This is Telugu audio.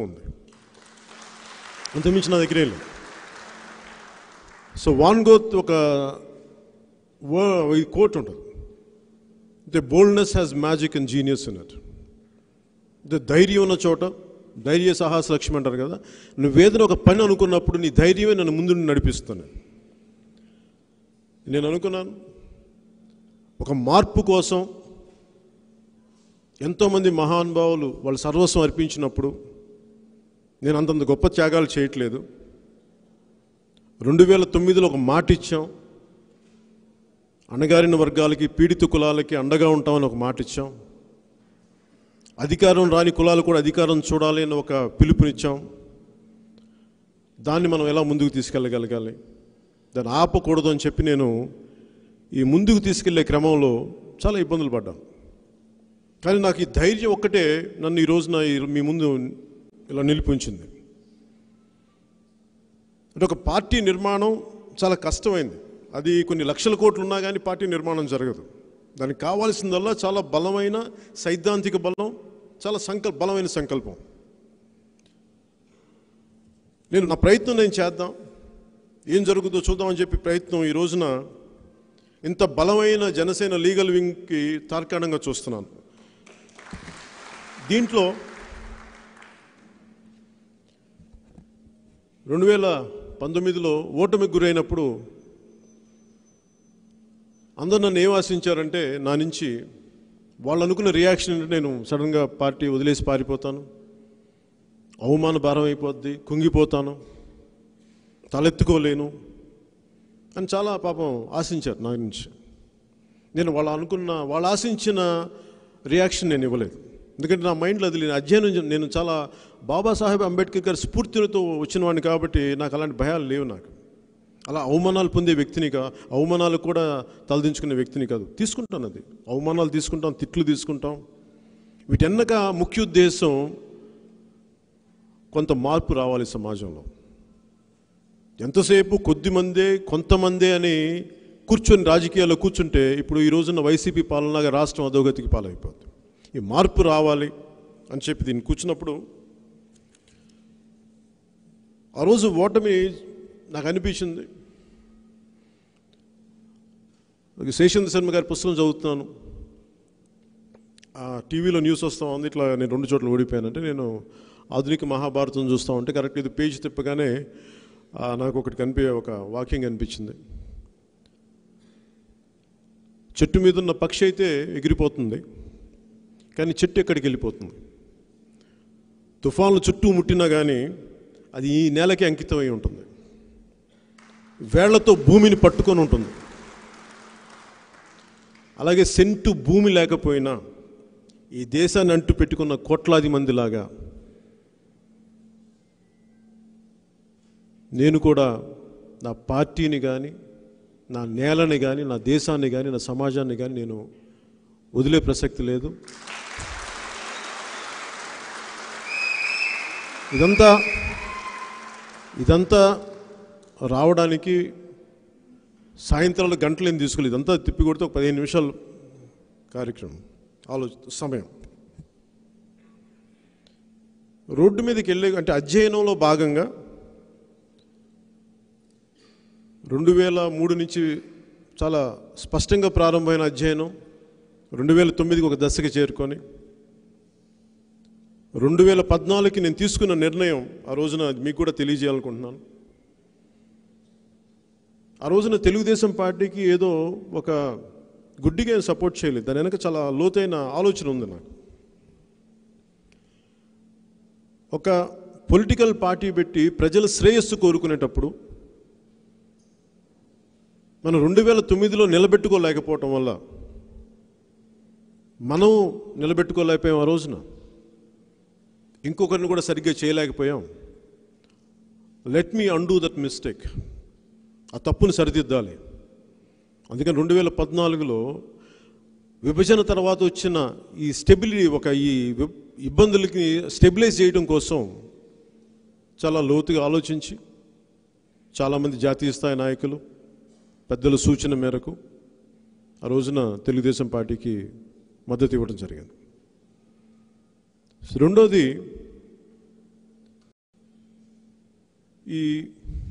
ఉంది అంతమించి నా దగ్గర ఏం లేదు సో వాన్ గోత్ ఒక వ- ఈ కోట్ ఉంటుంది the boldness has magic and genius in it ద ధైర్యం ఉన్న చోట ధైర్య సాహస లక్ష్మి అంటారు కదా నువ్వేదైనా ఒక పని అనుకున్నప్పుడు నీ ధైర్యమే నన్ను ముందు నడిపిస్తాను నేను అనుకున్నాను ఒక మార్పు కోసం ఎంతోమంది మహానుభావులు వాళ్ళ సర్వస్వం అర్పించినప్పుడు నేను అంతంత గొప్ప త్యాగాలు చేయట్లేదు రెండు వేల తొమ్మిదిలో ఒక మాట ఇచ్చాం అణగారిన వర్గాలకి పీడిత కులాలకి అండగా ఉంటామని ఒక మాట ఇచ్చాం అధికారం రాని కులాలు కూడా అధికారం చూడాలి అని ఒక పిలుపునిచ్చాం దాన్ని మనం ఎలా ముందుకు తీసుకెళ్ళగలగాలి దాన్ని ఆపకూడదు అని చెప్పి నేను ఈ ముందుకు తీసుకెళ్లే క్రమంలో చాలా ఇబ్బందులు పడ్డాను కానీ నాకు ఈ ధైర్యం ఒక్కటే నన్ను ఈ రోజున ఈ- మీ ముందు ఇలా నిలిపించింది అంటే ఒక పార్టీ నిర్మాణం చాలా కష్టమైంది అది కొన్ని లక్షల కోట్లు ఉన్నా కానీ పార్టీ నిర్మాణం జరగదు దానికి కావాల్సిందల్లా చాలా బలమైన సైద్ధాంతిక బలం చాలా సంకల్ప బలమైన సంకల్పం నేను నా ప్రయత్నం నేను చేద్దాం ఏం జరుగుతుందో చూద్దామని చెప్పి ప్రయత్నం ఈ రోజున ఇంత బలమైన జనసేన లీగల్ వింగ్కి తార్కాణంగా చూస్తున్నాను దీంట్లో రెండు వేల పంతొమ్మిదిలో ఓటమికి గురైనప్పుడు అందరూ నన్ను ఏం ఆశించారంటే నా నుంచి వాళ్ళు అనుకున్న రియాక్షన్ ఏంటంటే నేను సడన్గా పార్టీ వదిలేసి పారిపోతాను అవమాన భారం అయిపోద్ది కుంగిపోతాను తలెత్తుకోలేను అని చాలా పాపం ఆశించారు నా నుంచి నేను వాళ్ళు అనుకున్న వాళ్ళు ఆశించిన రియాక్షన్ నేను ఇవ్వలేదు ఎందుకంటే నా మైండ్లో అది నేను అధ్యయనం చే- నేను చాలా బాబాసాహెబ్ అంబేద్కర్ గారి స్ఫూర్తితో వచ్చిన వాడిని కాబట్టి నాకు అలాంటి భయాలు లేవు నాకు అలా అవమానాలు పొందే వ్యక్తిని కా అవమానాలు కూడా తలదించుకునే వ్యక్తిని కాదు తీసుకుంటాను అది అవమానాలు తీసుకుంటాం తిట్లు తీసుకుంటాం వీటెన్నక ముఖ్య ఉద్దేశం కొంత మార్పు రావాలి సమాజంలో ఎంతసేపు కొద్దిమందే కొంతమందే అని కూర్చొని రాజకీయాల్లో కూర్చుంటే ఇప్పుడు ఈ రోజున్న వైసీపీ పాలనగా రాష్ట్రం అధోగతికి పాలైపోతుంది ఈ మార్పు రావాలి అని చెప్పి దీన్ని కూర్చున్నప్పుడు ఆ రోజు ఓటమి నాకు అనిపించింది ఒక శేషేంద్ర శర్మ గారి పుస్తకం చదువుతున్నాను ఆ టీవీలో న్యూస్ వస్తూ ఉంది ఇట్లా నేను రెండు చోట్ల ఓడిపోయానంటే నేను ఆధునిక మహాభారతం చూస్తూ ఉంటే కరెక్ట్ ఇది పేజ్ తిప్పగానే ఆ, నాకు ఒకటి కనిపి ఒక వాక్యం కనిపించింది చెట్టు మీద ఉన్న పక్షి అయితే ఎగిరిపోతుంది కానీ చెట్టు ఎక్కడికి వెళ్ళిపోతుంది తుఫాన్లు చుట్టూ ముట్టినా కానీ అది ఈ నేలకి అంకితమై ఉంటుంది వేళ్లతో భూమిని పట్టుకొని ఉంటుంది అలాగే సెంటు భూమి లేకపోయినా ఈ దేశాన్ని అంటు పెట్టుకున్న కోట్లాది మందిలాగా నేను కూడా నా పార్టీని కానీ నా నేలని కానీ నా దేశాన్ని కానీ నా సమాజాన్ని కానీ నేను వదిలే ప్రసక్తి లేదు ఇదంతా ఇదంతా రావడానికి సాయంత్రాలు గంటలు ఏం తీసుకోలేదు ఇదంతా తిప్పి కొడితే ఒక పదిహేను నిమిషాలు కార్యక్రమం ఆలోచన సమయం రోడ్డు మీదకి వెళ్ళే అంటే అధ్యయనంలో భాగంగా రెండు వేల మూడు నుంచి చాలా స్పష్టంగా ప్రారంభమైన అధ్యయనం రెండు వేల తొమ్మిదికి ఒక దశకి చేరుకొని రెండు వేల పద్నాలుగుకి నేను తీసుకున్న నిర్ణయం ఆ రోజున మీకు కూడా తెలియజేయాలనుకుంటున్నాను ఆ రోజున తెలుగుదేశం పార్టీకి ఏదో ఒక గుడ్డిగా ఏం సపోర్ట్ చేయలేదు దాని వెనక చాలా లోతైన ఆలోచన ఉంది నాకు ఒక పొలిటికల్ పార్టీ పెట్టి ప్రజల శ్రేయస్సు కోరుకునేటప్పుడు మనం రెండు వేల తొమ్మిదిలో నిలబెట్టుకోలేకపోవటం వల్ల మనం నిలబెట్టుకోలేకపోయాం ఆ రోజున ఇంకొకరిని కూడా సరిగ్గా చేయలేకపోయాం let me undo that mistake ఆ తప్పును సరిదిద్దాలి అందుకని రెండు వేల పద్నాలుగులో విభజన తర్వాత వచ్చిన ఈ స్టెబిలిటీ ఒక ఈ వి- ఇబ్బందులకి స్టెబిలైజ్ చేయడం కోసం చాలా లోతుగా ఆలోచించి చాలామంది జాతీయ స్థాయి నాయకులు పెద్దల సూచన మేరకు ఆ రోజున తెలుగుదేశం పార్టీకి మద్దతు ఇవ్వడం జరిగింది రెండోది ఈ